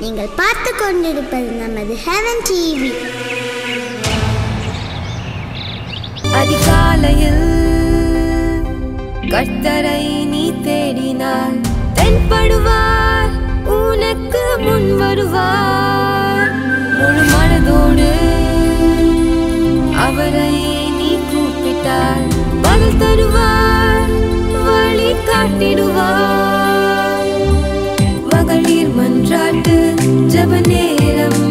நீங்கள் பார்த்து கொண்டிருப்பது நமது ஹெவன் டிவி அதிகாலையில் கர்த்தரை நீ தேடினால் தென்படுவார் உனக்கு முன் வருவார் முழு மனதோடு அவரை நீ கூப்பிட்டால் பதில் தருவார் வழி காட்டிடுவார் மகளிர் மன்றாட்டு ஜப நேரம்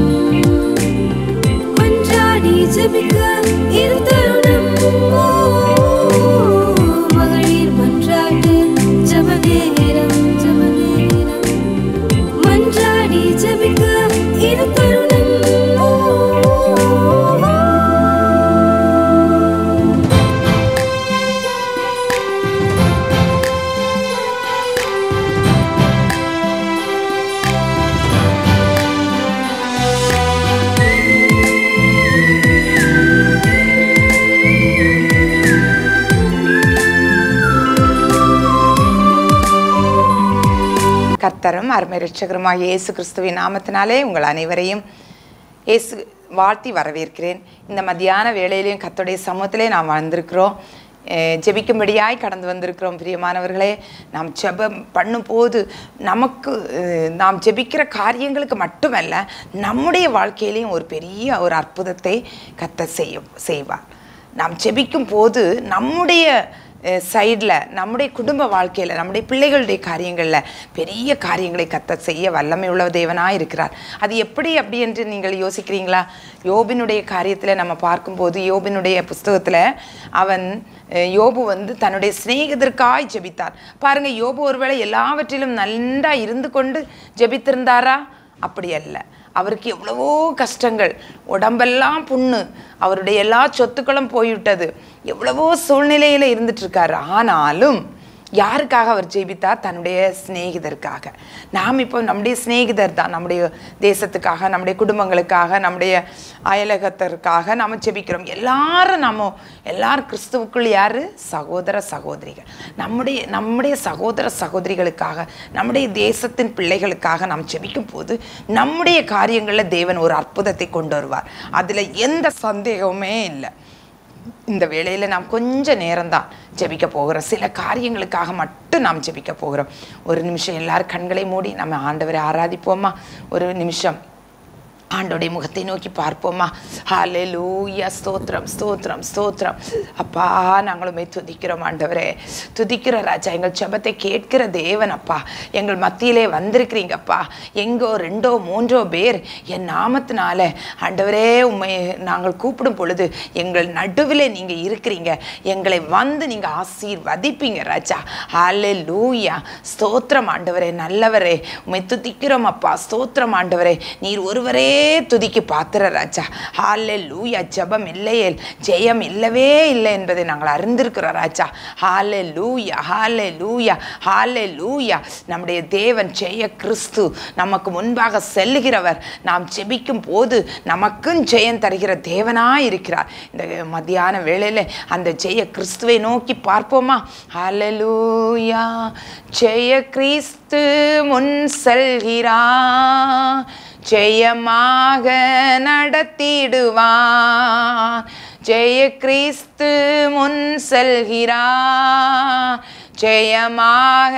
மன்றாடி ஜபிக்க இது தருணம் ஓ, மகளிர் மன்றாட்டு ஜப நேரம் ஜப நேரம் மன்றாடி ஜபிக்க இது தருணம் ஓ, கர்த்தரும் அருமை ரட்சகருமாக இயேசு கிறிஸ்துவின் நாமத்தினாலே உங்கள் அனைவரையும் இயேசு வாழ்த்தி வரவேற்கிறேன் இந்த மத்தியான வேளையிலையும் கர்த்தருடைய சமூகத்திலே நாம் வந்திருக்கிறோம் அஹ் ஜெபிக்கும்படியாய் கடந்து வந்திருக்கிறோம் பிரியமானவர்களே நாம் ஜெபம் பண்ணும்போது நமக்கு அஹ், நாம் ஜெபிக்கிற காரியங்களுக்கு மட்டுமல்ல நம்முடைய வாழ்க்கையிலையும் ஒரு பெரிய ஒரு அற்புதத்தை கத்த செய்ய செய்வார் நாம் ஜெபிக்கும் போது நம்முடைய சைடில் நம்முடைய குடும்ப வாழ்க்கையில் நம்முடைய பிள்ளைகளுடைய காரியங்களில் பெரிய காரியங்களை கத்த செய்ய வல்லமை உள்ள தேவனாக இருக்கிறார் அது எப்படி அப்படி என்று நீங்கள் யோசிக்கிறீங்களா யோபினுடைய காரியத்தில் நம்ம பார்க்கும்போது யோபினுடைய புஸ்தகத்தில் அவன் அஹ், யோபு வந்து தன்னுடைய சிநேகிதற்காய் ஜெபித்தார் பாருங்க யோபு ஒருவேளை எல்லாவற்றிலும் நன்றா இருந்து கொண்டு ஜெபித்திருந்தாரா அப்படி அல்ல அவருக்கு எவ்வளவோ கஷ்டங்கள் உடம்பெல்லாம் புண்ணு அவருடைய எல்லா சொத்துக்களும் போய்விட்டது எவ்வளவோ சூழ்நிலையில் இருந்துட்டு இருக்காரு ஆனாலும் யாருக்காக அவர் ஜெபித்தார் தன்னுடைய சிநேகிதருக்காக நாம் இப்போ நம்முடைய சிநேகிதர் தான் நம்முடைய தேசத்துக்காக நம்முடைய குடும்பங்களுக்காக நம்முடைய அயலகத்திற்காக நாம் ஜெபிக்கிறோம் எல்லாரும் நம்ம எல்லாரும் கிறிஸ்துவுக்குள் யாரு சகோதர சகோதரிகள் நம்முடைய நம்முடைய சகோதர சகோதரிகளுக்காக நம்முடைய தேசத்தின் பிள்ளைகளுக்காக நாம் ஜெபிக்கும் போது நம்முடைய காரியங்களில் தேவன் ஒரு அற்புதத்தை கொண்டு வருவார் அதில் எந்த சந்தேகமுமே இல்லை இந்த வேளையில் நாம் கொஞ்ச நேரம்தான் ஜெபிக்க போகிறோம் சில காரியங்களுக்காக மட்டும் நாம் ஜெபிக்க போகிறோம் ஒரு நிமிஷம் எல்லாரும் கண்களை மூடி நம்ம ஆண்டவரை ஆராதிப்போமா ஒரு நிமிஷம் ஆண்டோடைய முகத்தை நோக்கி பார்ப்போமா ஹாலே லூயா ஸ்தோத்திரம் ஸ்தோத்திரம் ஸ்தோத்திரம் அப்பா நாங்களுமே துதிக்கிறோம் ஆண்டவரே துதிக்கிற ராஜா எங்கள் ஜெபத்தை கேட்கிற தேவன் அப்பா எங்கள் மத்தியிலே வந்திருக்கிறீங்கப்பா எங்கோ ரெண்டோ மூன்றோ பேர் என் நாமத்தினால ஆண்டவரே உண்மை நாங்கள் கூப்பிடும் பொழுது எங்கள் நடுவில் நீங்கள் இருக்கிறீங்க எங்களை வந்து நீங்கள் ஆசீர்வதிப்பீங்க ராஜா ஹாலே லூயா ஸ்தோத்திரம் ஆண்டவரே நல்லவரே உம்மை துதிக்கிறோம் அப்பா ஸ்தோத்திரம் ஆண்டவரே நீர் ஒருவரே துதிக்கு பாத்திர ராஜா ஹாலே லூயா ஜபம் இல்லையே ஜெயம் இல்லவே இல்லை என்பதை நாங்கள் அறிந்திருக்கிறோம் ராஜா ஹாலே லூயா ஹாலே லூயா ஹாலே லூயா நம்முடைய தேவன் ஜெய கிறிஸ்து நமக்கு முன்பாக செல்லுகிறவர் நாம் ஜெபிக்கும் போது நமக்கும் ஜெயம் தருகிற தேவனாய் இருக்கிறார் இந்த மத்தியான வேளையில் அந்த ஜெய கிறிஸ்துவை நோக்கி பார்ப்போமா ஹalleluya ஜெய கிறிஸ்து முன் செல்கிறார் ஜெயமாக நடத்திடுவார் ஜெய கிறிஸ்து முன் செல்கிறார் ஜெயமாக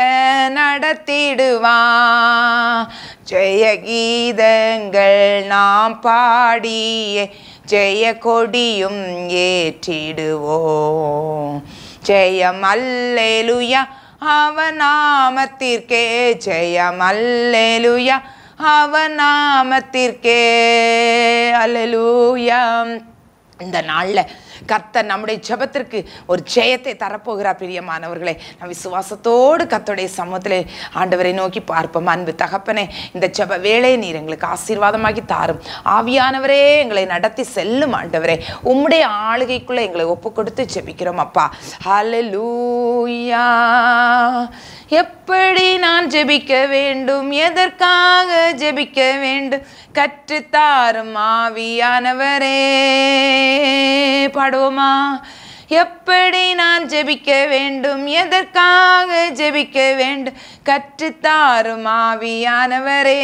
நடத்திடுவார் ஜெய கீதங்கள் நாம் பாடியே ஜெய கொடியும் ஏற்றிடுவோம் ஜெயம் அல்லேலுயா அவன் நாமத்திற்கே ஜெயம் அல்லேலுயா அவன் நாமத்திற்கே அல்லேலூயா இந்த நாளில் கர்த்தர் நம்முடைய ஜெபத்திற்கு ஒரு ஜெயத்தை தரப்போகிறார் பிரியமானவர்களே நான் விசுவாசத்தோடு கர்த்தருடைய சமூகத்திலே ஆண்டவரை நோக்கி பார்ப்போம் அன்பு தகப்பனே இந்த ஜெப வேலையை நீர் எங்களுக்கு ஆசீர்வாதமாக்கி தாரும் ஆவியானவரே எங்களை நடத்தி செல்லும் ஆண்டவரே உம்முடைய ஆளுகைக்குள்ளே எங்களை ஒப்பு கொடுத்து ஜெபிக்கிறோம் அப்பா ஹalleluya எப்படி நான் ஜெபிக்க வேண்டும் எதற்காக ஜெபிக்க வேண்டும் கற்றுத்தாரும் ஆவியானவரே பாடுவோமா எப்படி நான் ஜெபிக்க வேண்டும் எதற்காக ஜெபிக்க வேண்டும் கற்றுத்தாரும் ஆவியானவரே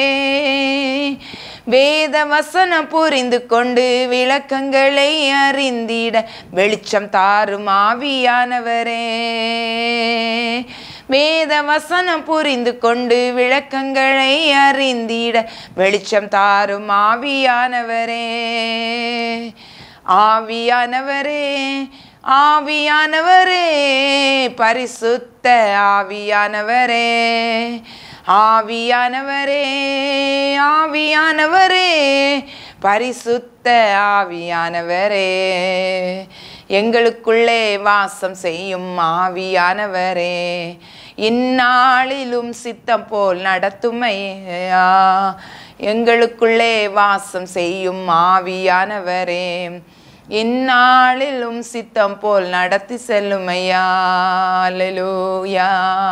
வேத வசனம் புரிந்து கொண்டு விளக்கங்களை அறிந்திட வெளிச்சம் தாரும் ஆவியானவரே வேத வசனம் புரிந்து கொண்டு விளக்கங்களை அறிந்திட வெளிச்சம் தாரும் ஆவியானவரே ஆவியானவரே ஆவியானவரே பரிசுத்த ஆவியானவரே ஆவியானவரே ஆவியானவரே பரிசுத்த ஆவியானவரே எங்களுக்குள்ளே வாசம் செய்யும் ஆவியானவரே இந்நாளிலும் சித்தம் போல் நடத்துமையா எங்களுக்குள்ளே வாசம் செய்யும் ஆவியானவரே இந்நாளிலும் சித்தம் போல் நடத்தி செல்லுமையா அல்லேலூயா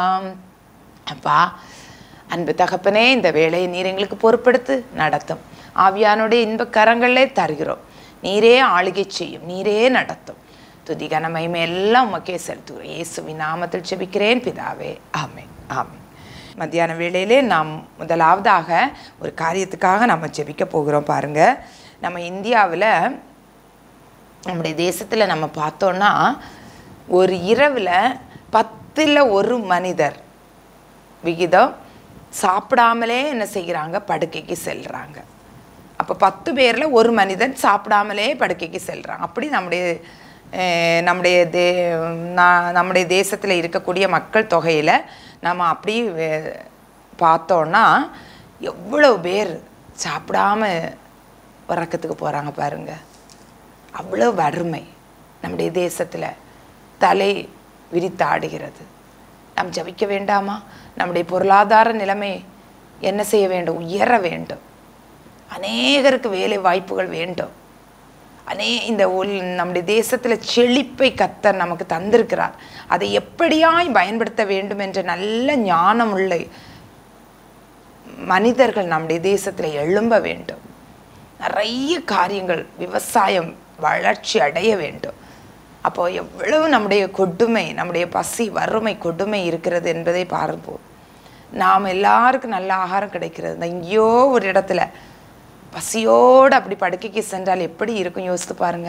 அப்பா அன்பு தகப்பனே இந்த வேலையை நீர் எங்களுக்கு பொறுப்படுத்து நடத்தும் ஆவியானுடைய இன்ப கரங்களே தருகிறோம் நீரே ஆளுகை செய்யும் நீரே நடத்தும் துதி கனமகிமை எல்லாம் உமக்கே செலுத்துகிறோம் இயேசுவின் நாமத்தில் செபிக்கிறேன் பிதாவே ஆமென் ஆமென் மத்தியான வேளையிலே நாம் முதலாவதாக ஒரு காரியத்துக்காக நம்ம ஜெபிக்க போகிறோம் பாருங்க நம்ம இந்தியாவில் நம்முடைய தேசத்தில் நம்ம பார்த்தோன்னா ஒரு இரவில் பத்தில் ஒரு மனிதர் விகிதம் சாப்பிடாமலே என்ன செய்கிறாங்க படுக்கைக்கு செல்கிறாங்க அப்போ பத்து பேரில் ஒரு மனிதன் சாப்பிடாமலே படுக்கைக்கு செல்கிறாங்க அப்படி நம்முடைய அஹ், நம்முடைய தே நா- நம்முடைய தேசத்தில் இருக்கக்கூடிய மக்கள் தொகையில் நம்ம அப்படி வே- பார்த்தோன்னா எவ்வளோ பேர் சாப்பிடாம உறக்கத்துக்கு போகிறாங்க பாருங்க அவ்வளோ வறுமை நம்முடைய தேசத்தில் தலை விரித்தாடுகிறது நாம் ஜபிக்க வேண்டாமா நம்முடைய பொருளாதார நிலைமை என்ன செய்ய வேண்டும் உயர வேண்டும் அநேகருக்கு வேலை வாய்ப்புகள் வேண்டும் அநே இந்த உல் நம்முடைய தேசத்தில் செழிப்பை கத்தர் நமக்கு தந்திருக்கிறார் அதை எப்படியாய் பயன்படுத்த வேண்டும் என்ற நல்ல ஞானம் உள்ள மனிதர்கள் நம்முடைய தேசத்தில் எழும்ப வேண்டும் நிறைய காரியங்கள் விவசாயம் வளர்ச்சி அடைய வேண்டும் அப்போ எவ்வளவு நம்முடைய கொடுமை நம்முடைய பசி வறுமை கொடுமை இருக்கிறது என்பதை பார்ப்போம் நாம் எல்லாருக்கும் நல்ல ஆகாரம் கிடைக்கிறது இந்த எங்கேயோ ஒரு இடத்துல பசியோடு அப்படி படுக்கைக்கு சென்றால் எப்படி இருக்கும் யோசித்து பாருங்க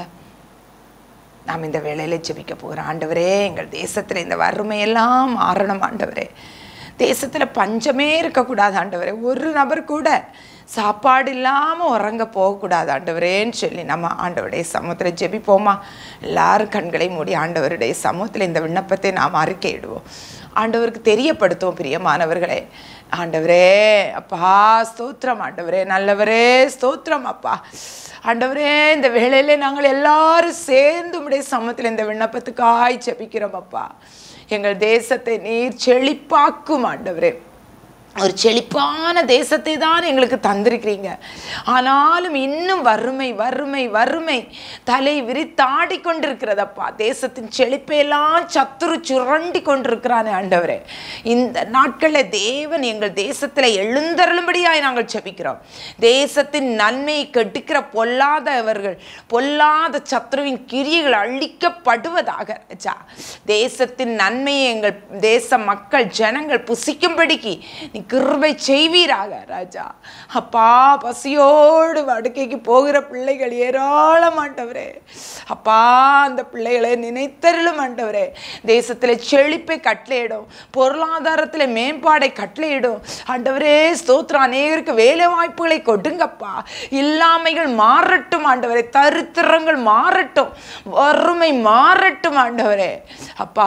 நாம் இந்த வேலையில ஜெபிக்க போகிறோம் ஆண்டவரே எங்கள் தேசத்தில் இந்த வறுமையெல்லாம் மாறணும் ஆண்டவரே தேசத்தில் பஞ்சமே இருக்கக்கூடாது ஆண்டவரே ஒரு நபர் கூட சாப்பாடு இல்லாமல் உறங்க போகக்கூடாது ஆண்டவரேன்னு சொல்லி நம்ம ஆண்டவருடைய சமூகத்தில் ஜெபிப்போமா எல்லாரும் கண்களை மூடி ஆண்டவருடைய சமூகத்தில் இந்த விண்ணப்பத்தை நாம் அறிக்கையிடுவோம் ஆண்டவருக்கு தெரியப்படுத்துவோம் பிரியமானவர்களே ஆண்டவரே அப்பா ஸ்தோத்திரம் ஆண்டவரே நல்லவரே ஸ்தோத்திரம் அப்பா ஆண்டவரே இந்த வேளையில நாங்கள் எல்லாரும் சேர்ந்து உடைய சமத்தில் இந்த விண்ணப்பத்துக்காய் ஜெபிக்கிறோம் அப்பா எங்கள் தேசத்தை நீர் செழிப்பாக்கும் ஆண்டவரே ஒரு செழிப்பான தேசத்தை தான் எங்களுக்கு தந்திருக்கிறீங்க ஆனாலும் இன்னும் வறுமை வறுமை வறுமை தலை விரித்தாடி கொண்டிருக்கிறதப்பா தேசத்தின் செழிப்பையெல்லாம் சத்துரு சுரண்டி கொண்டிருக்கிறானே ஆண்டவரே இந்த நாட்களில் தேவன் எங்கள் தேசத்தில் எழுந்தருளும்படியாய் நாங்கள் செபிக்கிறோம் தேசத்தின் நன்மையை கெடுக்கிற பொல்லாதவர்கள் பொல்லாத சத்துருவின் கிரியைகள் அழிக்கப்படுவதாக ராஜா தேசத்தின் நன்மையை எங்கள் தேச மக்கள் ஜனங்கள் புசிக்கும்படிக்கு நீ கிருபை செய்வீராக ராஜா அப்பா பசியோடு வடுக்கைக்கு போகிற பிள்ளைகள் ஏராளமாண்டவரே அப்பா அந்த பிள்ளைகளை நினைத்தருளும் ஆண்டவரே தேசத்தில் செழிப்பை கட்டளையிடும் பொருளாதாரத்தில் மேம்பாடை கட்டளையிடும் ஆண்டவரே ஸ்தோத்திரம் அநேகருக்கு வேலை வாய்ப்புகளை கொடுங்கப்பா இல்லாமைகள் மாறட்டும் ஆண்டவரே தரித்திரங்கள் மாறட்டும் வறுமை மாறட்டும் ஆண்டவரே அப்பா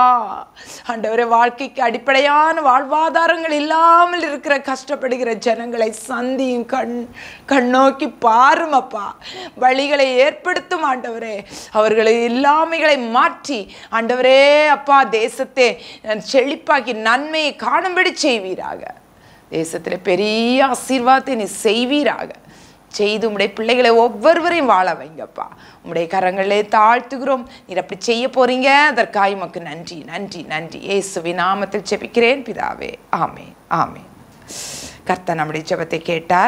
ஆண்டவரே வாழ்க்கைக்கு அடிப்படையான வாழ்வாதாரங்கள் இல்லாமல் இருக்கிற கஷ்டப்படுகிற ஜனங்களை சந்தியும் கண் கண்ணோக்கி பாரும் அப்பா வழிகளை ஏற்படுத்தும் ஆண்டவரே அவர்களை இல்லாமைகளை மாற்றி ஆண்டவரே அப்பா தேசத்தை செழிப்பாக்கி நன்மையை காணும்படி செய்வீராக தேசத்தில் பெரிய ஆசீர்வாதத்தை நீ செய்வீராக செய்து உம்முடைய பிள்ளைகளை ஒவ்வொருவரையும் வாழ வைங்கப்பா உம்முடைய கரங்களே தாழ்த்துகிறோம் நீர் அப்படி செய்ய போறீங்க அதற்காக உமக்கு நன்றி நன்றி நன்றி இயேசுவின் நாமத்தில் ஜெபிக்கிறேன் பிதாவே ஆமே ஆமே கர்த்தர் நம்முடைய ஜெபத்தை கேட்டார்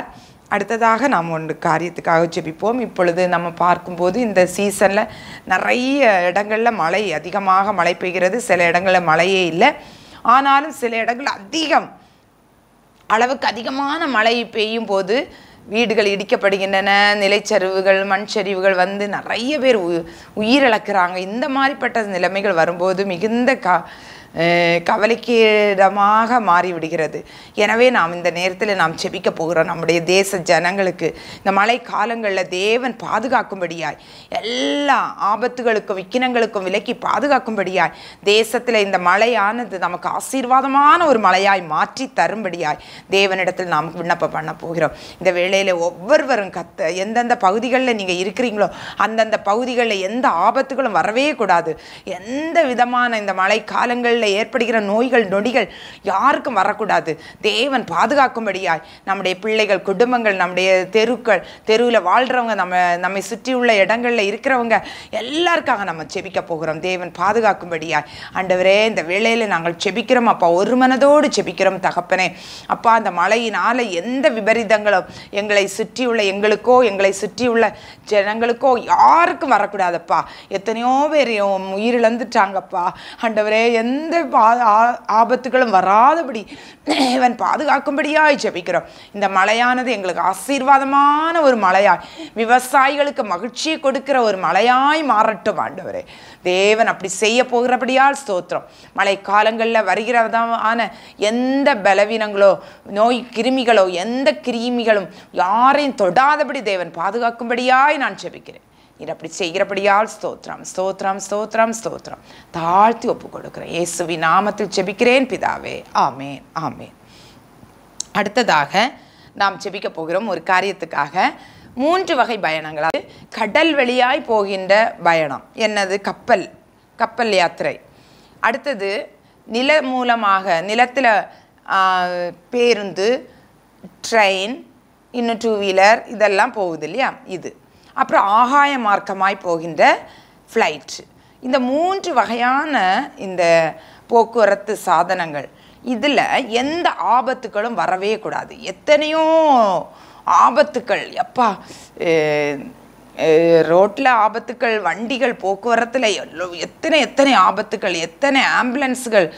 அடுத்ததாக நாம் ஒன்று காரியத்துக்காக ஜெபிப்போம் இப்பொழுது நம்ம பார்க்கும்போது இந்த சீசனில் நிறைய இடங்களில் மழை அதிகமாக மழை பெய்கிறது சில இடங்களில் மழையே இல்லை ஆனாலும் சில இடங்கள் அதிகம் அளவுக்கு அதிகமான மழை பெய்யும் போது வீடுகள் இடிக்கப்படுகின்றன நிலச்சரிவுகள் மண் சரிவுகள் வந்து நிறைய பேர் உ உயிரிழக்கிறாங்க இந்த மாதிரிப்பட்ட நிலைமைகள் வரும்போது மிகுந்த க அஹ் கவலைக்கிடமாக மாறிவிடுகிறது எனவே நாம் இந்த நேரத்தில் நாம் செபிக்க போகிறோம் நம்முடைய தேச ஜனங்களுக்கு இந்த மழை காலங்களில் தேவன் பாதுகாக்கும்படியாய் எல்லா ஆபத்துகளுக்கும் விக்கினங்களுக்கும் விலக்கி பாதுகாக்கும்படியாய் தேசத்தில் இந்த மழையானது நமக்கு ஆசீர்வாதமான ஒரு மழையாய் மாற்றி தரும்படியாய் தேவனிடத்தில் நாம் விண்ணப்பம் பண்ண போகிறோம் இந்த வேளையில் ஒவ்வொருவரும் கத்த எந்தெந்த பகுதிகளில் நீங்கள் இருக்கிறீங்களோ அந்தந்த பகுதிகளில் எந்த ஆபத்துகளும் வரவே கூடாது எந்த விதமான இந்த மழை காலங்களில் ஏற்படுகிற நோய்கள் நொடிகள் யாருக்கும் வரக்கூடாது தேவன் பாதுகாக்கும்படியாய் நம்முடைய பிள்ளைகள் குடும்பங்கள் நம்முடைய தெருக்கள் தெருவில் வாழ்கிறவங்க நம்ம நம்மை சுற்றியுள்ள இடங்களில் இருக்கிறவங்க எல்லாருக்காக நம்ம செபிக்க போகிறோம் தேவன் பாதுகாக்கும்படியாய் ஆண்டவரே இந்த வேளையில் நாங்கள் செபிக்கிறோம் அப்பா ஒரு மனதோடு செபிக்கிறோம் தகப்பனே அப்பா அந்த மழையினால் எந்த விபரீதங்களும் எங்களை சுற்றியுள்ள எங்களுக்கோ எங்களை சுற்றியுள்ள ஜனங்களுக்கோ யாருக்கும் வரக்கூடாதப்பா எத்தனையோ பேர் உயிரிழந்துட்டாங்கப்பா ஆண்டவரே எந்த பா- ஆ- ஆபத்துகளும் வராதபடி இவன் பாதுகாக்கும்படியாய் ஜெபிக்கிறோம் இந்த மழையானது எங்களுக்கு ஆசீர்வாதமான ஒரு மழையாய் விவசாயிகளுக்கு மகிழ்ச்சியை கொடுக்கிற ஒரு மழையாய் மாறட்டும் ஆண்டவரே தேவன் அப்படி செய்ய போகிறபடியால் ஸ்தோத்திரம் மழை காலங்களில் வருகிறதான எந்த பலவீனங்களோ நோய் கிருமிகளோ எந்த கிருமிகளும் யாரையும் தொடாதபடி தேவன் பாதுகாக்கும்படியாய் நான் ஜெபிக்கிறேன் நீர் அப்படி செய்கிறபடியால் ஸ்தோத்திரம் ஸ்தோத்திரம் ஸ்தோத்திரம் ஸ்தோத்திரம் தாழ்த்தி ஒப்பு கொடுக்கிறேன் இயேசுவி நாமத்தில் ஜெபிக்கிறேன் பிதாவே ஆமேன் ஆமேன் அடுத்ததாக நாம் ஜெபிக்க போகிறோம் ஒரு காரியத்துக்காக மூன்று வகை பயணங்கள் அது கடல் வழியாய் போகின்ற பயணம் என்னது கப்பல் கப்பல் யாத்திரை அடுத்தது நில மூலமாக நிலத்தில் பேருந்து ட்ரெயின் இன்னும் டூ வீலர் இதெல்லாம் போகுது இல்லையா இது அப்புறம் ஆகாய மார்க்கமாய் போகின்ற ஃப்ளைட் இந்த மூன்று வகையான இந்த போக்குவரத்து சாதனங்கள் இதில் எந்த ஆபத்துகளும் வரவே கூடாது எத்தனையோ ஆபத்துக்கள் எப்பா ரோட்டில் ஆபத்துக்கள் வண்டிகள் போக்குவரத்தில் எவ்வளோ எத்தனை எத்தனை ஆபத்துக்கள் எத்தனை ஆம்புலன்ஸுகள்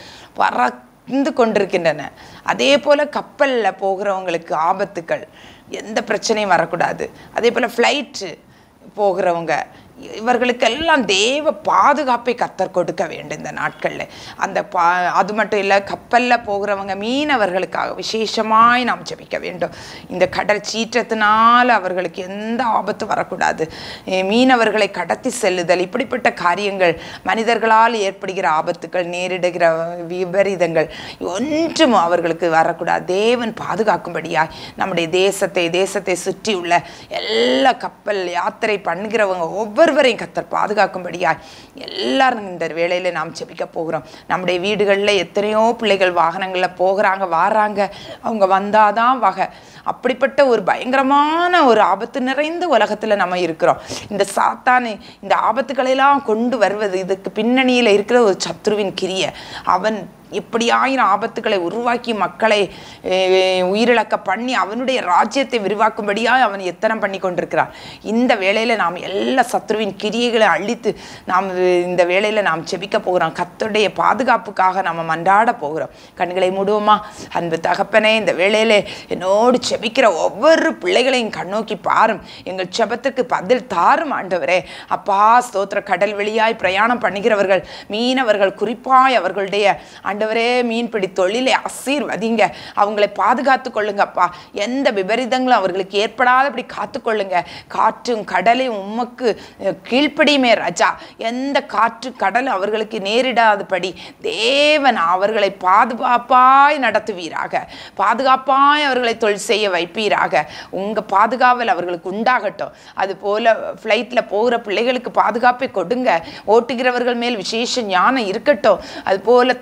பறந்து கொண்டிருக்கின்றன அதே போல் கப்பலில் போகிறவங்களுக்கு ஆபத்துக்கள் எந்த பிரச்சனையும் வரக்கூடாது அதே போல் ஃப்ளைட்டு போகிறவங்க இவர்களுக்கெல்லாம் தேவ பாதுகாப்பை கத்தர் கொடுக்க வேண்டும் இந்த நாட்களில் அந்த பா அது மட்டும் இல்லை கப்பலில் போகிறவங்க மீனவர்களுக்காக விசேஷமாய் நாம் ஜெபிக்க வேண்டும் இந்த கடல் சீற்றத்தினால் அவர்களுக்கு எந்த ஆபத்து வரக்கூடாது எ, மீனவர்களை கடத்தி செல்லுதல் இப்படிப்பட்ட காரியங்கள் மனிதர்களால் ஏற்படுகிற ஆபத்துக்கள் நேரிடுகிற விபரீதங்கள் ஒன்றும் அவர்களுக்கு வரக்கூடாது தேவன் பாதுகாக்கும்படியாய் நம்முடைய தேசத்தை தேசத்தை சுற்றியுள்ள எல்லா கப்பல் யாத்திரை பண்ணுகிறவங்க ஒவ்வொருவரையும் கத்தர் பாதுகாக்கும்படியாய் எல்லாரும் இந்த வேளையில் நாம் ஜெபிக்க போகிறோம் நம்முடைய வீடுகளில் எத்தனையோ பிள்ளைகள் வாகனங்களில் போகிறாங்க வாராங்க அவங்க வந்தாதான் வகை அப்படிப்பட்ட ஒரு பயங்கரமான ஒரு ஆபத்து நிறைந்த உலகத்தில் நம்ம இருக்கிறோம் இந்த சாத்தானு இந்த ஆபத்துக்களெல்லாம் கொண்டு வருவது இதுக்கு பின்னணியில் இருக்கிற ஒரு சத்ருவின் கிரிய அவன் எப்படியாயிரம் ஆபத்துக்களை உருவாக்கி மக்களை அஹ், உயிரிழக்க பண்ணி அவனுடைய ராஜ்யத்தை விரிவாக்கும்படியாக அவன் எத்தனம் பண்ணி கொண்டிருக்கிறான் இந்த வேளையில் நாம் எல்லா சத்ருவின் கிரியைகளை அழித்து நாம் இந்த வேளையில் நாம் செபிக்க போகிறோம் கர்த்தருடைய பாதுகாப்புக்காக நாம் மன்றாட போகிறோம் கண்களை மூடுவோமா அன்பு தகப்பனே இந்த வேளையிலே என்னோடு செபிக்கிற ஒவ்வொரு பிள்ளைகளையும் கண்ணோக்கி பாரும் எங்கள் செபத்துக்கு பதில் தாரும் ஆண்டவரே அப்பா ஸ்தோத்திர கடல் வெளியாய் பிரயாணம் பண்ணுகிறவர்கள் மீனவர்கள் குறிப்பாய் அவர்களுடைய ஆண்டவரே மீன்பிடி தொழிலை ஆசீர்வதிங்க அவங்களை பாதுகாத்து கொள்ளுங்கப்பா எந்த விபரீதங்களும் அவர்களுக்கு ஏற்படாதபடி காத்துக்கொள்ளுங்க காற்றும் கடலையும் உமக்கு அஹ், கீழ்ப்படியுமே ராஜா எந்த காற்று கடல் அவர்களுக்கு நேரிடாதபடி தேவன் அவர்களை பாதுகாப்பாய் நடத்துவீராக பாதுகாப்பாய் அவர்களை தொழில் செய்ய வைப்பீராக உங்க பாதுகாவல் அவர்களுக்கு உண்டாகட்டும் அது போல ஃப்ளைட்டில் போகிற பிள்ளைகளுக்கு பாதுகாப்பை கொடுங்க ஓட்டுகிறவர்கள் மேல் விசேஷ ஞானம் இருக்கட்டும் அது போல தரையில்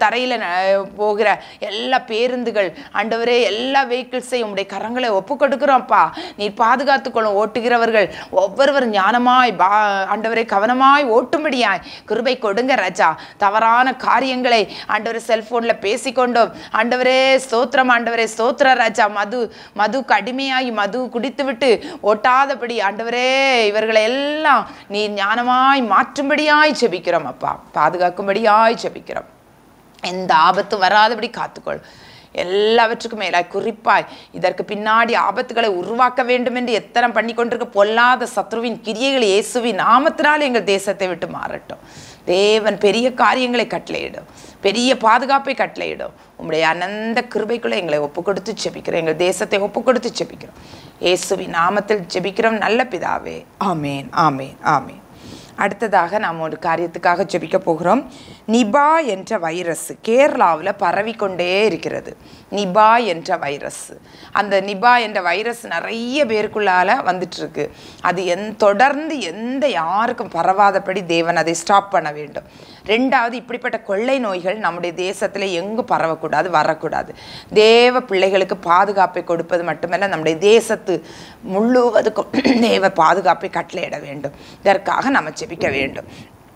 அஹ், போகிற எல்லா பேருந்துகள் ஆண்டவரே எல்லா வெஹிக்கிள்ஸையும் உம்முடைய கரங்களை ஒப்பு கொடுக்கிறோம்ப்பா நீர் பாதுகாத்துக்கொள்ளும் ஓட்டுகிறவர்கள் ஒவ்வொருவர் ஞானமாய் பா ஆண்டவரே கவனமாய் ஓட்டும்படியாய் கிருபை கொடுங்க ராஜா தவறான காரியங்களை ஆண்டவரே செல்போனில் பேசிக்கொண்டோம் ஆண்டவரே ஸ்தோத்திரம் ஆண்டவரே ஸ்தோத்திர ராஜா மது மதுக்கு அடிமையாகி மது குடித்துவிட்டு ஓட்டாதபடி ஆண்டவரே இவர்களை எல்லாம் நீ ஞானமாய் மாற்றும்படியாய் செபிக்கிறோம் அப்பா பாதுகாக்கும்படியாய் செபிக்கிறோம் எந்த ஆபத்தும் வராதபடி காத்துக்கொள் எல்லாவற்றுக்கும் மேலாய் குறிப்பாய் இதற்கு பின்னாடி ஆபத்துகளை உருவாக்க வேண்டும் என்று எத்தனை பண்ணி கொண்டிருக்க பொல்லாத சத்ருவின் கிரியைகள் இயேசுவின் நாமத்தினால் எங்கள் தேசத்தை விட்டு மாறட்டும் தேவன் பெரிய காரியங்களை கட்டளையிடும் பெரிய பாதுகாப்பை கட்டளையிடும் உம்முடைய அனந்த கிருபைக்குள்ள எங்களை ஒப்பு கொடுத்து செபிக்கிறோம் எங்கள் தேசத்தை ஒப்பு கொடுத்து செபிக்கிறோம் இயேசுவின் நாமத்தில் ஜெபிக்கிறோம் நல்ல பிதாவே ஆமேன் ஆமேன் ஆமேன் அடுத்ததாக நாம் ஒரு காரியத்துக்காக ஜெபிக்க போகிறோம் நிபா என்ற வைரஸ் கேரளாவில் பரவிக்கொண்டே இருக்கிறது நிபா என்ற வைரஸ் அந்த நிபா என்ற வைரஸ் நிறைய பேருக்குள்ளால வந்துட்டு இருக்கு அது எந் தொடர்ந்து எந்த யாருக்கும் பரவாதபடி தேவன் அதை ஸ்டாப் பண்ண வேண்டும் ரெண்டாவது இப்படிப்பட்ட கொள்ளை நோய்கள் நம்முடைய தேசத்தில் எங்கும் பரவக்கூடாது வரக்கூடாது தேவ பிள்ளைகளுக்கு பாதுகாப்பை கொடுப்பது மட்டுமல்ல நம்முடைய தேசத்து முழுவதுக்கும் தேவ பாதுகாப்பை கட்டளையிட வேண்டும் இதற்காக நம்ம ஜெபிக்க வேண்டும்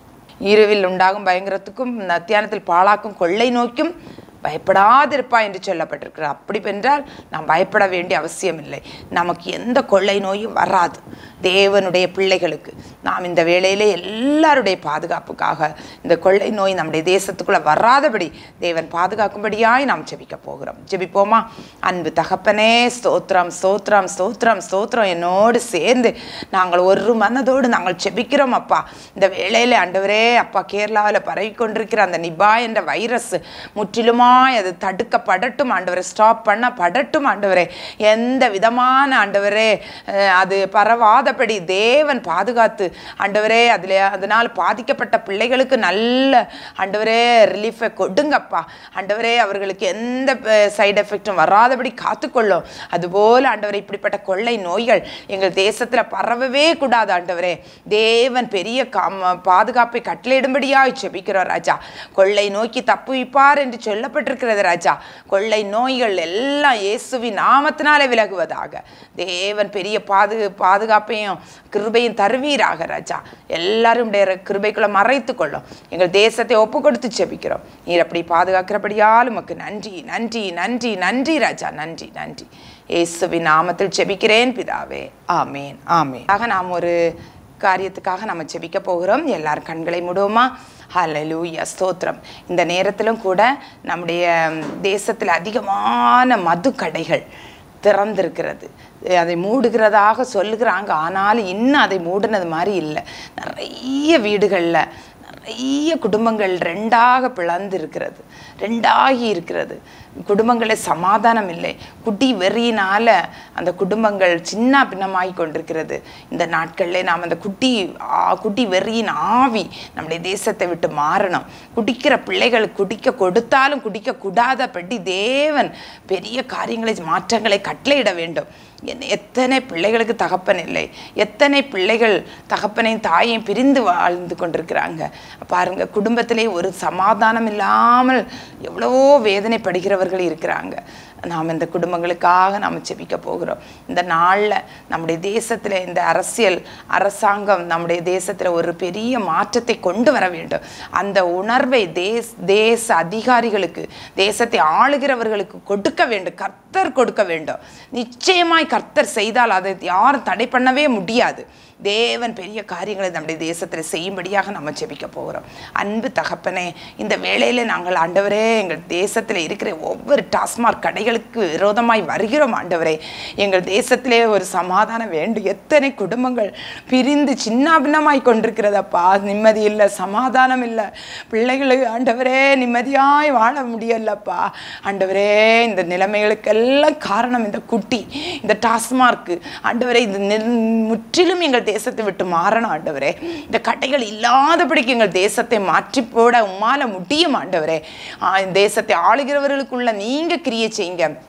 இரவில் உண்டாகும் பயங்கரத்துக்கும் மத்தியானத்தில் பாழாக்கும் கொள்ளை நோய்க்கும் பயப்படாதிருப்பா என்று சொல்லப்பட்டிருக்கிறார் அப்படி என்றால் நாம் பயப்பட வேண்டிய அவசியம் இல்லை நமக்கு எந்த கொள்ளை நோயும் வராது தேவனுடைய பிள்ளைகளுக்கு நாம் இந்த வேளையிலே எல்லாருடைய பாதுகாப்புக்காக இந்த கொள்ளை நோய் நம்முடைய தேசத்துக்குள்ள வராதபடி தேவன் பாதுகாக்கும்படியாய் நாம் ஜெபிக்க போகிறோம் ஜெபிப்போமா அன்பு தகப்பனே ஸ்தோத்திரம் ஸ்தோத்திரம் ஸ்தோத்திரம் ஸ்தோத்திரம் என்னோடு சேர்ந்து நாங்கள் ஒரு மனதோடு நாங்கள் ஜெபிக்கிறோம் அப்பா இந்த வேளையில ஆண்டவரே அப்பா கேரளாவில் பரவி கொண்டிருக்கிற அந்த நிபா என்ற வைரஸ் முற்றிலுமாய் அது தடுக்கப்படட்டும் ஆண்டவரே ஸ்டாப் பண்ண படட்டும் ஆண்டவரே எந்த விதமான ஆண்டவரே அஹ், அது பரவாதபடி தேவன் பாதுகாத்து ஆண்டவரே அதில் அதனால் பாதிக்கப்பட்ட பிள்ளைகளுக்கு நல்ல ஆண்டவரே ரிலீஃபை கொடுங்கப்பா ஆண்டவரே அவர்களுக்கு எந்த சைடு எஃபெக்டும் வராதபடி காத்துக்கொள்ளும் அதுபோல் ஆண்டவரே இப்படிப்பட்ட கொள்ளை நோய்கள் எங்கள் தேசத்தில் பரவவே கூடாது ஆண்டவரே தேவன் பெரிய காம பாதுகாப்பை கட்டளையிடும்படியாய் செபிக்கிறோம் ராஜா கொள்ளை நோக்கி தப்புவிப்பார் என்று சொல்லப்பட்டிருக்கிறது ராஜா கொள்ளை நோய்கள் எல்லாம் இயேசுவின் நாமத்தினாலே விலகுவதாக தேவன் பெரிய பாது பாதுகாப்பையும் கிருபையும் தருவீராக ராஜா எல்லாரும் உடைய கிருபைக்குள்ள மறைத்து கொள்ளும் எங்கள் தேசத்தை ஒப்பு கொடுத்து செபிக்கிறோம் நீர் அப்படி பாதுகாக்கிறபடியால் உமக்கு நன்றி நன்றி நன்றி நன்றி ராஜா நன்றி நன்றி இயேசுவின் நாமத்தில் செபிக்கிறேன் பிதாவே ஆமேன் ஆமேன் ஆக நாம் ஒரு காரியத்துக்காக நம்ம ஜெபிக்க போகிறோம் எல்லாரும் கண்களை மூடுவோமா ஹalleluya ஸ்தோத்திரம் இந்த நேரத்திலும் கூட நம்முடைய தேசத்தில் அதிகமான மது கடைகள் திறந்திருக்கிறது அதை மூடுகிறதாக சொல்லுகிறாங்க ஆனாலும் இன்னும் அதை மூடினது மாதிரி இல்லை நிறைய வீடுகளில் நிறைய குடும்பங்கள் ரெண்டாக பிளந்து இருக்கிறது ரெண்டாகி இருக்கிறது குடும்பங்களே சமாதானம் இல்லை குட்டி வெறியினால அந்த குடும்பங்கள் சின்ன பின்னமாகி கொண்டிருக்கிறது இந்த நாட்களில் நாம் அந்த குட்டி ஆ- குட்டி வெறியின் ஆவி நம்முடைய தேசத்தை விட்டு மாறணும் குடிக்கிற பிள்ளைகள் குடிக்க கொடுத்தாலும் குடிக்க கூடாதபடி தேவன் பெரிய காரியங்களை மாற்றங்களை கட்டளையிட வேண்டும் என்ன- எத்தனை பிள்ளைகளுக்கு தகப்பன் இல்லை எத்தனை பிள்ளைகள் தகப்பனையும் தாயையும் பிரிந்து வாழ்ந்து கொண்டிருக்கிறாங்க பாருங்க குடும்பத்திலே ஒரு சமாதானம் இல்லாமல் எவ்வளவோ வேதனைப்படுகிறவர்கள் இருக்கிறாங்க நாம் இந்த குடும்பங்களுக்காக நாம் செபிக்க போகிறோம் இந்த நாளில் நம்முடைய தேசத்தில் இந்த அரசியல் அரசாங்கம் நம்முடைய தேசத்தில் ஒரு பெரிய மாற்றத்தை கொண்டு வர வேண்டும் அந்த உணர்வை தேச தேச அதிகாரிகளுக்கு தேசத்தை ஆளுகிறவர்களுக்கு கொடுக்க வேண்டும் கர்த்தர் கொடுக்க வேண்டும் நிச்சயமாய் கர்த்தர் செய்தால் அதை யாரும் தடை பண்ணவே முடியாது தேவன் பெரிய காரியங்களை நம்முடைய தேசத்தில் செய்யும்படியாக நம்ம ஜெபிக்க போகிறோம் அன்பு தகப்பனே இந்த வேளையில் நாங்கள் ஆண்டவரே எங்கள் தேசத்தில் இருக்கிற ஒவ்வொரு டாஸ்மாக் கடைகளுக்கு விரோதமாய் வருகிறோம் ஆண்டவரே எங்கள் தேசத்திலே ஒரு சமாதானம் வேண்டும் எத்தனை குடும்பங்கள் பிரிந்து சின்னாபின்னமாய் கொண்டிருக்கிறதப்பா நிம்மதி இல்லை சமாதானம் இல்லை பிள்ளைகளுக்கு ஆண்டவரே நிம்மதியாய் வாழ முடியலப்பா ஆண்டவரே இந்த நிலைமைகளுக்கெல்லாம் காரணம் இந்த குட்டி இந்த டாஸ்மார்க்கு ஆண்டவரே இது நி- முற்றிலும் எங்கள் தேசத்தை விட்டு மாறணும் ஆண்டவரே இந்த கடைகள் இல்லாதபடிக்கு எங்கள் தேசத்தை மாற்றி போட உம்மால முடியும் ஆண்டவரே ஆ, இந்த தேசத்தை ஆளுகிறவர்களுக்குள்ள நீங்க கிரியை செய்யுங்க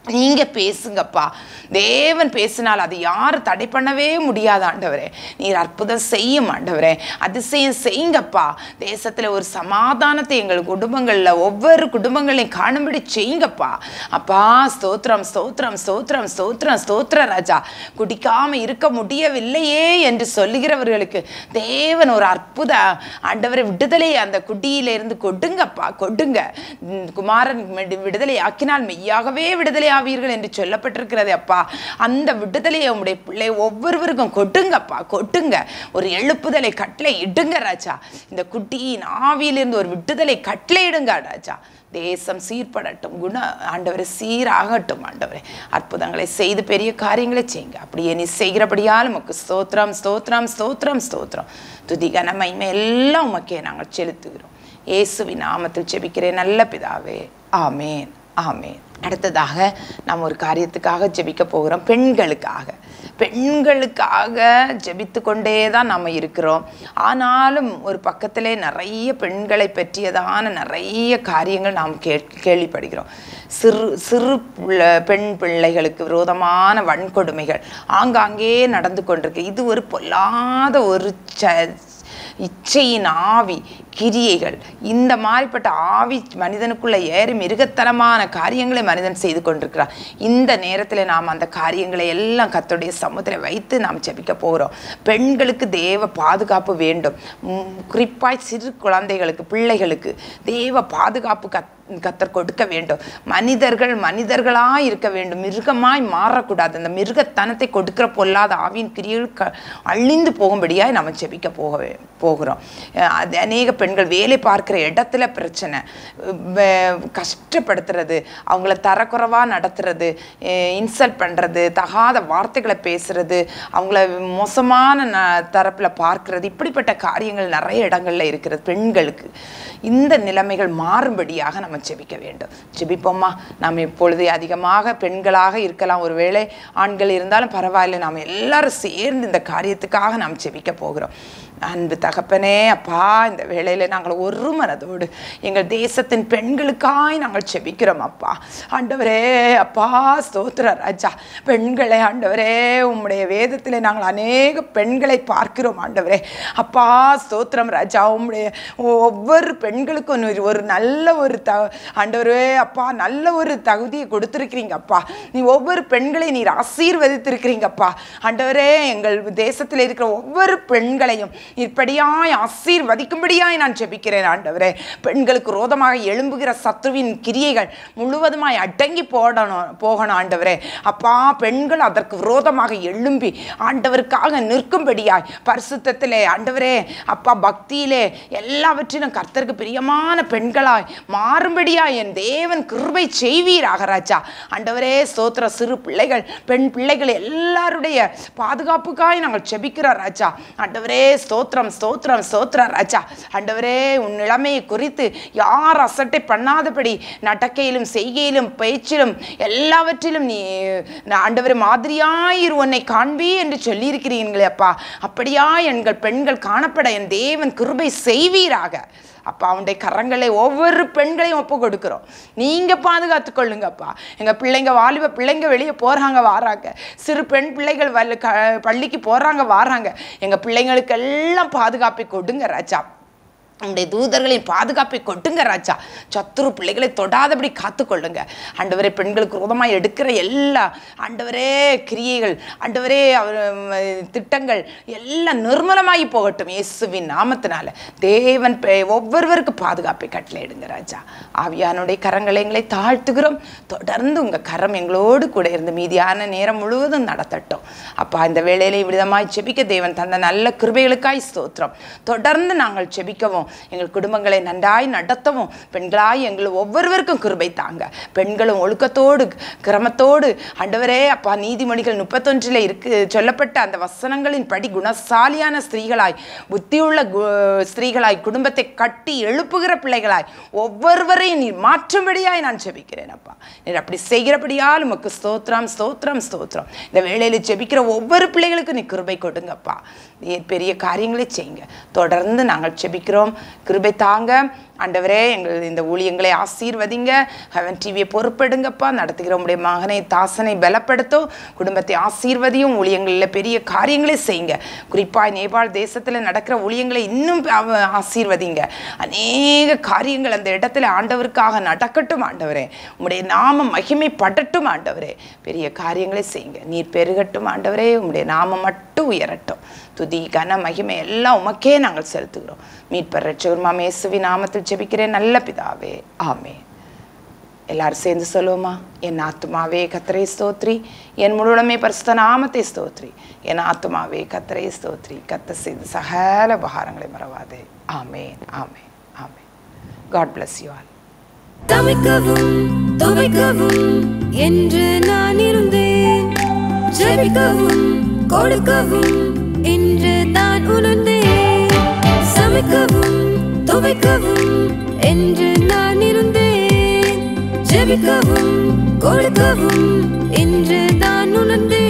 நீங்க பேசுங்கப்பா தேவன் பேசினால் அதை யாரும் தடை பண்ணவே முடியாது ஆண்டவரே நீர் அற்புதம் செய்யும் ஆண்டவரே அதிசயம் செய்யுங்கப்பா தேசத்துல ஒரு சமாதானத்தை எங்கள் குடும்பங்கள்ல ஒவ்வொரு குடும்பங்களையும் காணும்படி செய்யுங்கப்பா அப்பா ஸ்தோத்திரம் ஸ்தோத்திரம் ஸ்தோத்திரம் ஸ்தோத்திரம் ஸ்தோத்திர ராஜா குடிக்காம இருக்க முடியவில்லையே என்று சொல்லுகிறவர்களுக்கு தேவன் ஒரு அற்புத ஆண்டவரை விடுதலை அந்த குடியிலிருந்து கொடுங்கப்பா கொடுங்க உம், குமாரன் விடு- விடுதலை ஆக்கினால் மெய்யாகவே விடுதலை ஆவீர்கள் என்று சொல்லப்பட்டிருக்கிறது அப்பா அந்த விடுதலையை உம்முடைய பிள்ளை ஒவ்வொருவருக்கும் கொட்டுங்கப்பா கொட்டுங்க ஒரு எழுப்புதலை கட்டளை இடுங்க ராஜா இந்த குட்டியின் ஆவியிலிருந்து ஒரு விடுதலை கட்டளை இடுங்க ராஜா தேசம் சீர்படட்டும் குண ஆண்டவரை சீராகட்டும் ஆண்டவரே அற்புதங்களை செய்து பெரிய காரியங்களை செய்யுங்க அப்படியே நீ செய்கிறபடியால் உமக்கு ஸ்தோத்திரம் ஸ்தோத்திரம் ஸ்தோத்திரம் ஸ்தோத்திரம் துதி கன மகிமை எல்லாம் உமக்கே நாங்கள் செலுத்துகிறோம் இயேசுவின் நாமத்தில் ஜெபிக்கிறேன் நல்ல பிதாவே ஆமேன் ஆமேன் அடுத்ததாக நாம் ஒரு காரியத்துக்காக ஜெபிக்க போகிறோம் பெண்களுக்காக பெண்களுக்காக ஜெபித்து கொண்டே தான் நம்ம இருக்கிறோம் ஆனாலும் ஒரு பக்கத்திலே நிறைய பெண்களை பற்றியதான நிறைய காரியங்கள் நாம் கே கேள்விப்படுகிறோம் சிறு சிறு பிள்ளை பெண் பிள்ளைகளுக்கு விரோதமான வன்கொடுமைகள் ஆங்காங்கே நடந்து கொண்டிருக்கு இது ஒரு பொல்லாத ஒரு ச இச்சையின் ஆவி கிரியைகள் இந்த மாதிரிப்பட்ட ஆவி மனிதனுக்குள்ள ஏறி மிருகத்தனமான காரியங்களை மனிதன் செய்து கொண்டிருக்கிறான் இந்த நேரத்தில் நாம் அந்த காரியங்களை எல்லாம் கர்த்தருடைய சமூகத்தில் வைத்து நாம் ஜெபிக்க போகிறோம் பெண்களுக்கு தேவ பாதுகாப்பு வேண்டும் உம், குறிப்பாய் சிறு குழந்தைகளுக்கு பிள்ளைகளுக்கு தேவ பாதுகாப்பு கத் கத்தர் கொடுக்க வேண்டும் மனிதர்கள் மனிதர்களாய் இருக்க வேண்டும் மிருகமாய் மாறக்கூடாது அந்த மிருகத்தனத்தை கொடுக்கிற பொல்லாத ஆவியின் கிரியைகள் க அழிந்து போகும்படியாய் நம்ம ஜெபிக்க போக போகிறோம் அஹ் அது அநேக பெண்கள் வேலை பார்க்குற இடத்துல பிரச்சனை வே- கஷ்டப்படுத்துறது அவங்கள தரக்குறைவாக நடத்துறது இன்சல்ட் பண்ணுறது தகாத வார்த்தைகளை பேசுறது அவங்கள மோசமான ந தரப்பில் பார்க்கிறது இப்படிப்பட்ட காரியங்கள் நிறைய இடங்கள்ல இருக்கிறது பெண்களுக்கு இந்த நிலைமைகள் மாறும்படியாக நம்ம ஜெபிக்க வேண்டும் ஜெபிப்போமா நாம் இப்பொழுது அதிகமாக பெண்களாக இருக்கலாம் ஒருவேளை ஆண்கள் இருந்தாலும் பரவாயில்லை நாம் எல்லாரும் சேர்ந்து இந்த காரியத்துக்காக நாம் ஜெபிக்க போகிறோம் அன்பு தகப்பனே அப்பா இந்த வேளையில நாங்கள் ஒரு மனதோடு எங்கள் தேசத்தின் பெண்களுக்காய் நாங்கள் செபிக்கிறோம் அப்பா ஆண்டவரே அப்பா ஸ்தோத்திர ராஜா பெண்களை ஆண்டவரே உம்முடைய வேதத்தில் நாங்கள் அநேக பெண்களை பார்க்கிறோம் ஆண்டவரே அப்பா ஸ்தோத்திரம் ராஜா உம்முடைய ஒவ்வொரு பெண்களுக்கும் ஒரு- ஒரு நல்ல ஒரு த ஆண்டவரே அப்பா நல்ல ஒரு தகுதியை கொடுத்துருக்கிறீங்க அப்பா நீ ஒவ்வொரு பெண்களையும் நீர் ஆசீர்வதித்திருக்கிறீங்கப்பா ஆண்டவரே எங்கள் தேசத்தில் இருக்கிற ஒவ்வொரு பெண்களையும் இப்படியாய் ஆசீர்வதிக்கும்படியாய் நான் ஜெபிக்கிறேன் ஆண்டவரே பெண்களுக்கு ரோதமாக எழும்புகிற சத்துருவின் கிரியைகள் முழுவதுமாய் அடங்கி போடணும் போகணும் ஆண்டவரே அப்பா பெண்கள் அதற்கு விரோதமாக எழும்பி ஆண்டவருக்காக நிற்கும்படியாய் பரிசுத்தத்திலே ஆண்டவரே அப்பா பக்தியிலே எல்லாவற்றிலும் கர்த்தருக்கு பிரியமான பெண்களாய் மாறும்படியாய் என் தேவன் கிருபை செய்வீராக ராஜா ஆண்டவரே ஸ்தோத்திர சிறு பிள்ளைகள் பெண் பிள்ளைகள் எல்லாருடைய பாதுகாப்புக்காய் நாங்கள் செபிக்கிறோம் ராஜா ஆண்டவரே ஸ்தோத்திரம் ஸ்தோத்திரம் ஸ்தோத்திரம் ராஜா ஆண்டவரே உன் நிலைமையை குறித்து யார் அசட்டை பண்ணாதபடி நடக்கையிலும் செய்கையிலும் பேச்சிலும் எல்லாவற்றிலும் நீ நான் ஆண்டவரே மாதிரியாயிரு உன்னை காண்பி என்று சொல்லியிருக்கிறீங்களே அப்பா அப்படியா எங்கள் பெண்கள் காணப்பட என் தேவன் கிருபை செய்வீராக அப்பா அவனுடைய கரங்களை ஒவ்வொரு பெண்களையும் ஒப்பு கொடுக்குறோம் நீங்க பாதுகாத்து கொள்ளுங்கப்பா எங்க பிள்ளைங்க வாலிப பிள்ளைங்க வெளியே போறாங்க வாராங்க சிறு பெண் பிள்ளைகள் வல்ல க பள்ளிக்கு போறாங்க வாராங்க எங்க பிள்ளைங்களுக்கு எல்லாம் பாதுகாப்பை கொடுங்க ராஜா உங்களுடைய தூதர்களின் பாதுகாப்பை கொட்டுங்க ராஜா சத்துரு பிள்ளைகளை தொடாதபடி காத்துக்கொள்ளுங்க ஆண்டவரே பெண்களுக்கு விரோதமாக எடுக்கிற எல்லா ஆண்டவரே கிரியைகள் ஆண்டவரே அவர் உம், திட்டங்கள் எல்லாம் நிர்மலமாகி போகட்டும் இயேசுவின் நாமத்தினால தேவன் பெ- ஒவ்வொருவருக்கு பாதுகாப்பை கட்டளையிடுங்க ராஜா ஆவியானுடைய கரங்களை எங்களை தாழ்த்துகிறோம் தொடர்ந்து உங்கள் கரம் எங்களோடு கூட இருந்து மீதியான நேரம் முழுவதும் நடத்தட்டும் அப்பா இந்த வேளையிலே விதமாய் செபிக்க தேவன் தந்த நல்ல கிருபைகளுக்காய் ஸ்தோத்திரம் தொடர்ந்து நாங்கள் செபிக்கவும் எங்கள் குடும்பங்களை நன்றாய் நடத்தவும் பெண்களாய் எங்கள் ஒவ்வொருவருக்கும் கிருபை தாங்க பெண்களும் ஒழுக்கத்தோடு கிரமத்தோடு ஆண்டவரே அப்பா நீதிமொழிகள் முப்பத்தொன்றில் இருக்கு சொல்லப்பட்ட அந்த வசனங்களின் படி குணசாலியான ஸ்திரீகளாய் புத்தியுள்ள கு- ஸ்திரீகளாய் குடும்பத்தை கட்டி எழுப்புகிற பிள்ளைகளாய் ஒவ்வொருவரையும் நீர் மாற்றும்படியாய் நான் ஜெபிக்கிறேன் அப்பா நீர் அப்படி செய்கிறபடியால் உமக்கு ஸ்தோத்திரம் ஸ்தோத்திரம் ஸ்தோத்திரம் இந்த வேளையில் ஜெபிக்கிற ஒவ்வொரு பிள்ளைகளுக்கும் நீ கிருபை கொடுங்கப்பா நீர் பெரிய காரியங்களை செய்யுங்க தொடர்ந்து நாங்கள் ஜெபிக்கிறோம் கிருபை தாங்க ஆண்டவரே எங்கள் இந்த ஊழியங்களை ஆசீர்வதிங்க ஹெவன் டிவியை பொறுப்பெடுங்கப்பா நடத்துகிற உடைய மகனை தாசனை பலப்படுத்தும் குடும்பத்தை ஆசீர்வதியும் ஊழியங்களில் பெரிய காரியங்களை செய்யுங்க குறிப்பாக நேபாள் தேசத்தில் நடக்கிற ஊழியங்களை இன்னும் அவ- ஆசீர்வதிங்க அநேக காரியங்கள் அந்த இடத்துல ஆண்டவருக்காக நடக்கட்டும் ஆண்டவரே உம்முடைய நாமம் மகிமைப்படட்டும் ஆண்டவரே பெரிய காரியங்களை செய்யுங்க நீர் பெருகட்டும் ஆண்டவரே உம்முடைய நாமம் மட்டும் உயரட்டும் துதி கன மகிமை எல்லாம் உமக்கே நாங்கள் செலுத்துகிறோம் மீட்பர் ரட்சகர்மா மேசுவி நாமத்தில் ஜெபிக்கிறேன் நல்ல பிதாவே ஆமே எல்லாரும் சேர்ந்து சொல்லுவோமா என் ஆத்துமாவே கத்தரை ஸ்தோத்ரி என் முழுடமே பரிசுத்த நாமத்தை ஸ்தோத்ரி என் ஆத்துமாவே கத்தரை ஸ்தோத்ரி கத்த செய்து சகல உபகாரங்களை மறவாதே amen amen amen God bless you all தவிக்கவும் துவைக்கவும் என்று நான் இருந்தேன் ஜெபிக்கவும் கொடுக்கவும் என்று தான் உணர்ந்தேன் சமைக்கவும் துவைக்கவும் என்று நான் இருந்தேன் ஜெபிக்கவும் கொடுக்கவும் என்று தான் உணர்ந்தேன்